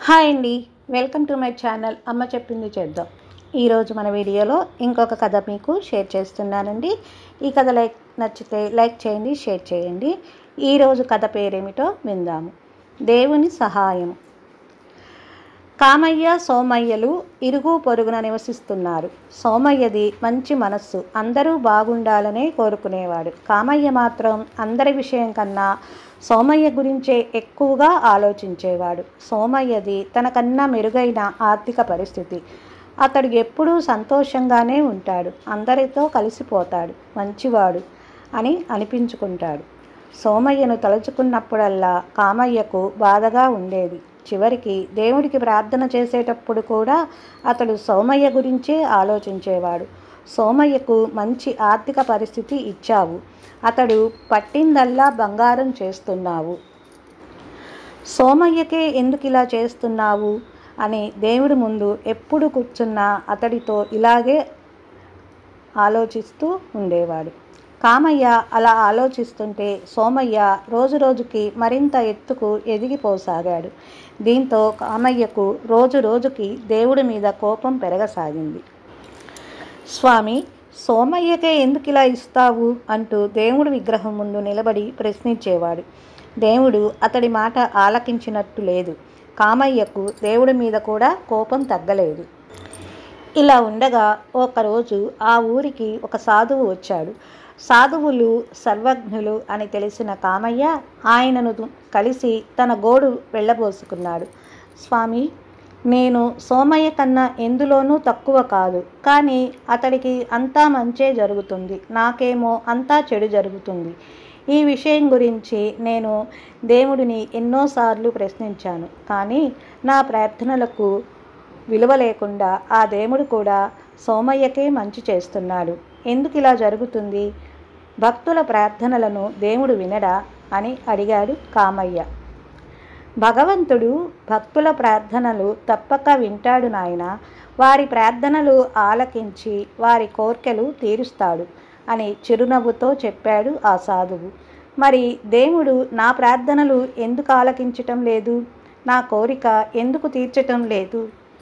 hi అండి welcome to my channel అమ్మ చెప్పింది చేద్దాం ఈరోజు మన వీడియోలో ఇంకొక కథ మీకు షేర్ చేస్తున్నానండి ఈ కథ లైక్ నచ్చితే లైక్ చేయండి షేర్ చేయండి ఈరోజు కథ పేరేమిటో విందాము దేవుని సహాయం కామయ్య సోమయ్యలు ఇరుగు పొరుగున నివసిస్తున్నారు సోమయ్యది మంచి మనస్సు అందరూ బాగుండాలనే కోరుకునేవాడు కామయ్య మాత్రం అందరి విషయం కన్నా సోమయ్య గురించే ఎక్కువగా ఆలోచించేవాడు సోమయ్యది తనకన్నా మెరుగైన ఆర్థిక పరిస్థితి అతడు ఎప్పుడూ సంతోషంగానే ఉంటాడు అందరితో కలిసిపోతాడు మంచివాడు అని అనిపించుకుంటాడు సోమయ్యను తలుచుకున్నప్పుడల్లా కామయ్యకు బాధగా ఉండేది చివరికి దేవుడికి ప్రార్థన చేసేటప్పుడు కూడా అతడు సోమయ్య గురించే ఆలోచించేవాడు సోమయ్యకు మంచి ఆర్థిక పరిస్థితి ఇచ్చావు అతడు పట్టిందల్లా బంగారం చేస్తున్నావు సోమయ్యకే ఎందుకు ఇలా చేస్తున్నావు అని దేవుడి ముందు ఎప్పుడు కూర్చున్నా అతడితో ఇలాగే ఆలోచిస్తూ ఉండేవాడు కామయ్య అలా ఆలోచిస్తుంటే సోమయ్య రోజు రోజుకి మరింత ఎత్తుకు ఎదిగిపోసాగాడు దీంతో కామయ్యకు రోజు రోజుకి దేవుడి మీద కోపం పెరగసాగింది స్వామి సోమయ్యకే ఎందుకు ఇలా ఇస్తావు అంటూ దేవుడి విగ్రహం ముందు నిలబడి ప్రశ్నించేవాడు దేవుడు అతడి మాట ఆలకించినట్టు లేదు కామయ్యకు దేవుడి మీద కూడా కోపం తగ్గలేదు ఇలా ఉండగా ఒకరోజు ఆ ఊరికి ఒక సాధువు వచ్చాడు సాధువులు సర్వజ్ఞులు అని తెలిసిన కామయ్య ఆయనను కలిసి తన గోడు వెళ్ళబోసుకున్నాడు స్వామి నేను సోమయ్య కన్నా ఎందులోనూ తక్కువ కాదు కానీ అతడికి అంతా మంచే జరుగుతుంది నాకేమో అంతా చెడు జరుగుతుంది ఈ విషయం గురించి నేను దేవుడిని ఎన్నోసార్లు ప్రశ్నించాను కానీ నా ప్రార్థనలకు విలువ లేకుండా ఆ దేవుడు కూడా సోమయ్యకే మంచి చేస్తున్నాడు ఎందుకు ఇలా జరుగుతుంది భక్తుల ప్రార్థనలను దేవుడు వినడా అని అడిగాడు కామయ్య భగవంతుడు భక్తుల ప్రార్థనలు తప్పక వింటాడు నాయన వారి ప్రార్థనలు ఆలకించి వారి కోర్కెలు తీరుస్తాడు అని చిరునవ్వుతో చెప్పాడు ఆ సాధువు మరి దేవుడు నా ప్రార్థనలు ఎందుకు ఆలకించటం లేదు నా కోరిక ఎందుకు తీర్చటం లేదు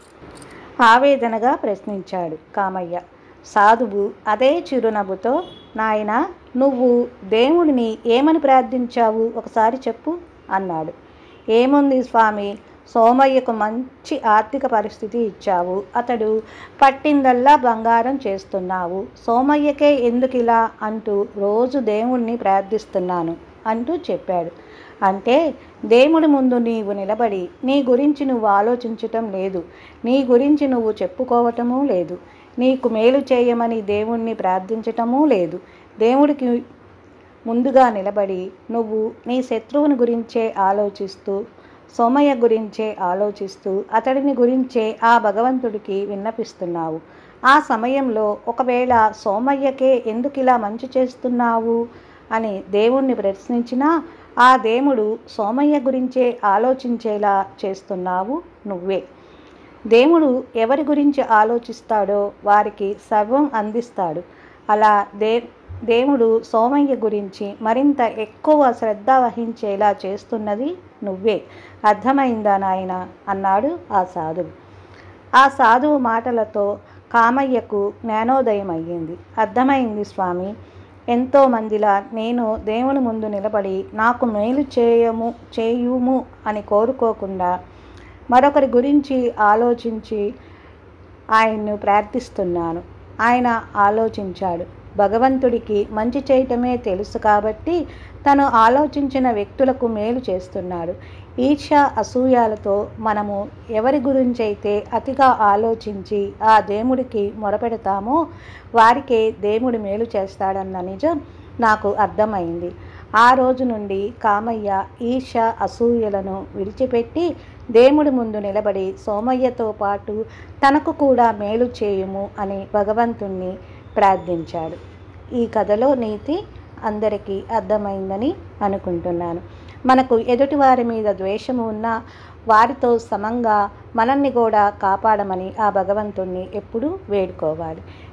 ఆవేదనగా ప్రశ్నించాడు కామయ్య సాధువు అదే చిరునవ్వుతో నాయన నువ్వు దేవుడిని ఏమని ప్రార్థించావు ఒకసారి చెప్పు అన్నాడు ఏముంది స్వామి సోమయ్యకు మంచి ఆర్థిక పరిస్థితి ఇచ్చావు అతడు పట్టిందల్లా బంగారం చేస్తున్నావు సోమయ్యకే ఎందుకు ఇలా అంటూ రోజు దేవుణ్ణి ప్రార్థిస్తున్నాను అంటూ చెప్పాడు అంటే దేవుడి ముందు నీవు నిలబడి నీ గురించి నువ్వు ఆలోచించటం లేదు నీ గురించి నువ్వు చెప్పుకోవటమూ లేదు నీకు మేలు చేయమని దేవుణ్ణి ప్రార్థించటమూ లేదు దేవుడికి ముందుగా నిలబడి నువ్వు నీ శత్రువుని గురించే ఆలోచిస్తూ సోమయ్య గురించే ఆలోచిస్తూ అతడిని గురించే ఆ భగవంతుడికి విన్నపిస్తున్నావు ఆ సమయంలో ఒకవేళ సోమయ్యకే ఎందుకు ఇలా మంచి చేస్తున్నావు అని దేవుణ్ణి ప్రశ్నించినా ఆ దేవుడు సోమయ్య గురించే ఆలోచించేలా చేస్తున్నావు నువ్వే దేవుడు ఎవరి గురించి ఆలోచిస్తాడో వారికి సర్వం అందిస్తాడు అలా దే దేవుడు సోమయ్య గురించి మరింత ఎక్కువ శ్రద్ధ వహించేలా చేస్తున్నది నువ్వే అర్థమైందా నాయన అన్నాడు ఆ సాధువు ఆ సాధువు మాటలతో కామయ్యకు జ్ఞానోదయం అయ్యింది అర్థమైంది స్వామి ఎంతో మందిలా నేను దేవుని ముందు నిలబడి నాకు మేలు చేయము చేయుము అని కోరుకోకుండా మరొకరి గురించి ఆలోచించి ఆయన్ను ప్రార్థిస్తున్నాను ఆయన ఆలోచించాడు భగవంతుడికి మంచి చేయటమే తెలుసు కాబట్టి తను ఆలోచించిన వ్యక్తులకు మేలు చేస్తున్నాడు ఈర్ష అసూయాలతో మనము ఎవరి గురించైతే అతిగా ఆలోచించి ఆ దేవుడికి మొరపెడతామో వారికే దేవుడు మేలు చేస్తాడన్న నిజం నాకు అర్థమైంది ఆ రోజు నుండి కామయ్య ఈర్ష అసూయలను విడిచిపెట్టి దేవుడి ముందు నిలబడి సోమయ్యతో పాటు తనకు కూడా మేలు చేయుము అని భగవంతుణ్ణి ప్రార్థించాడు ఈ కథలో నీతి అందరికీ అర్థమైందని అనుకుంటున్నాను మనకు ఎదుటివారి మీద ద్వేషము ఉన్న వారితో సమంగా మనల్ని కూడా కాపాడమని ఆ భగవంతుణ్ణి ఎప్పుడూ వేడుకోవాలి